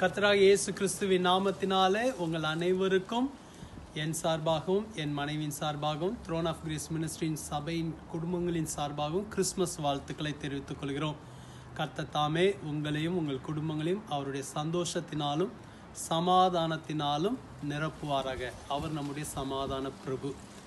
கர்த்தராக இயேசு கிறிஸ்துவின் நாமத்தினாலே உங்கள் அனைவருக்கும் என் சார்பாகவும் என் மனைவியின் சார்பாகவும் த்ரோன் ஆஃப் கிரேஸ் மினிஸ்ட்ரியின் சபையின் குடும்பங்களின் சார்பாகவும் கிறிஸ்மஸ் வாழ்த்துக்களை தெரிவித்துக் கொள்கிறோம் கர்த்தர் தாமே உங்களையும் உங்கள் குடும்பங்களையும் அவருடைய சந்தோஷத்தினாலும் சமாதானத்தினாலும் நிரப்புவாராக அவர் நம்முடைய சமாதான பிரபு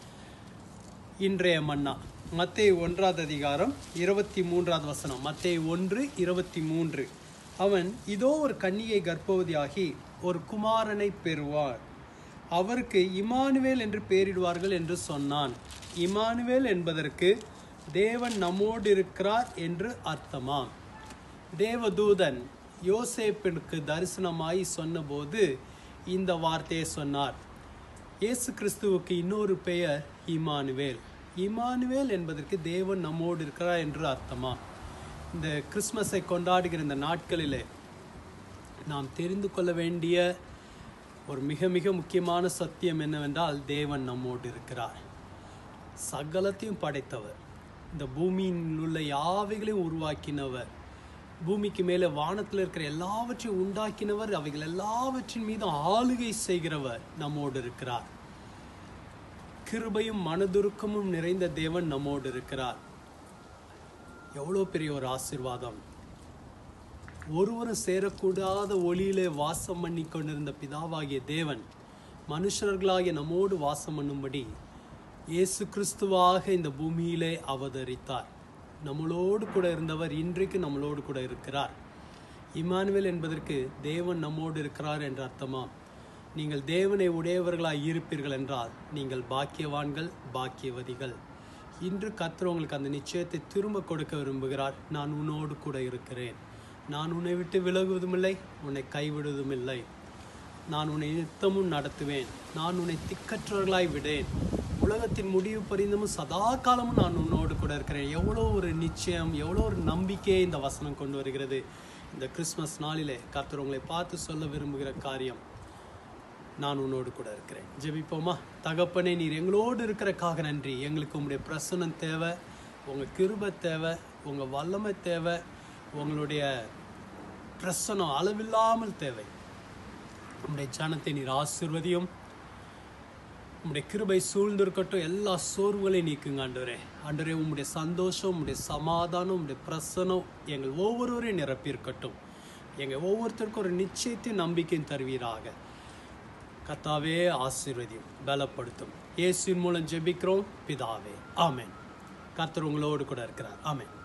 இன்றைய மன்னா மத்தேயு ஒன்றாவது அதிகாரம் இருபத்தி மூன்றாவது வசனம் மத்தேயு ஒன்று இருபத்தி மூன்று அவன் இதோ ஒரு கன்னிகை கர்ப்பவதியாகி ஒரு குமாரனை பெறுவார் அவருக்கு இமானுவேல் என்று பெயரிடுவார்கள் என்று சொன்னான் இமானுவேல் என்பதற்கு தேவன் நம்மோடு இருக்கிறார் என்று அர்த்தமாம் தேவதூதன் யோசேப்பிற்கு தரிசனமாய் சொன்னபோது இந்த வார்த்தையை சொன்னார் இயேசு கிறிஸ்துவுக்கு இன்னொரு பெயர் இமானுவேல் இமானுவேல் என்பதற்கு தேவன் நம்மோடு இருக்கிறார் என்று அர்த்தமா இந்த கிறிஸ்மஸை கொண்டாடுகிற இந்த நாட்களிலே நாம் தெரிந்து கொள்ள வேண்டிய ஒரு மிக மிக முக்கியமான சத்தியம் என்னவென்றால் தேவன் நம்மோடு இருக்கிறார் சகலத்தையும் படைத்தவர் இந்த பூமியில் உள்ள யாவைகளையும் உருவாக்கினவர் பூமிக்கு மேலே வானத்தில் இருக்கிற எல்லாவற்றையும் உண்டாக்கினவர் அவைகள் எல்லாவற்றின் மீது ஆளுகை செய்கிறவர் நம்மோடு இருக்கிறார் கிருபையும் மனதுருக்கமும் நிறைந்த தேவன் நம்மோடு இருக்கிறார் எவ்வளோ பெரிய ஒரு ஆசிர்வாதம் ஒருவரும் சேரக்கூடாத ஒளியிலே வாசம் பண்ணி கொண்டிருந்த பிதாவாகிய தேவன் மனுஷர்களாகிய நம்மோடு வாசம் பண்ணும்படி இயேசு கிறிஸ்துவாக இந்த பூமியிலே அவதரித்தார் நம்மளோடு கூட இருந்தவர் இன்றைக்கு நம்மளோடு கூட இருக்கிறார் இமானுவேல் என்பதற்கு தேவன் நம்மோடு இருக்கிறார் என்ற அர்த்தமா நீங்கள் தேவனை உடையவர்களாய் இருப்பீர்கள் என்றால் நீங்கள் பாக்கியவான்கள் பாக்கியவதிகள் இன்று கர்த்தர் உங்களுக்கு அந்த நிச்சயத்தை திரும்ப கொடுக்க விரும்புகிறார் நான் உன்னோடு கூட இருக்கிறேன் நான் உன்னை விட்டு விலகுவதுமில்லை உன்னை கைவிடுவதுமில்லை நான் உன்னை நித்தமும் நடத்துவேன் நான் உன்னை திக்கற்றவர்களாய் விடேன் உலகத்தின் முடிவு பரிந்தமும் சதா காலமும் நான் உன்னோடு கூட இருக்கிறேன் எவ்வளோ ஒரு நிச்சயம் எவ்வளோ ஒரு நம்பிக்கையை இந்த வசனம் கொண்டு வருகிறது இந்த கிறிஸ்மஸ் நாளிலே கர்த்தர் உங்களை பார்த்து சொல்ல விரும்புகிற காரியம் நான் உன்னோடு கூட இருக்கிறேன் ஜெபிப்போமா தகப்பனே நீர் எங்களோடு இருக்கிறக்காக நன்றி எங்களுக்கு உங்களுடைய பிரசனம் தேவை உங்கள் கிருபை தேவை உங்கள் வல்லமை தேவை உங்களுடைய பிரசனம் அளவில்லாமல் தேவை உங்களுடைய ஜனத்தை நீர் ஆசிர்வதியும் உம்முடைய கிருபை சூழ்ந்திருக்கட்டும் எல்லா சோர்வுகளையும் நீக்குங்க ஆண்டவரே ஆண்டவரே உம்முடைய சந்தோஷம் உம்முடைய சமாதானம் உம்முடைய பிரசனம் எங்கள் ஒவ்வொருவரையும் நிரப்பியிருக்கட்டும் எங்கள் ஒவ்வொருத்தருக்கும் ஒரு நிச்சயத்தையும் நம்பிக்கையும் தருவீராக கத்தாவே ஆசீர்வதியும் பலப்படுத்தும் இயேசுவின் மூலம் ஜெபிக்கிறோம் பிதாவே ஆமென் கர்த்தர் உங்களோடு கூட இருக்கிறார் ஆமென்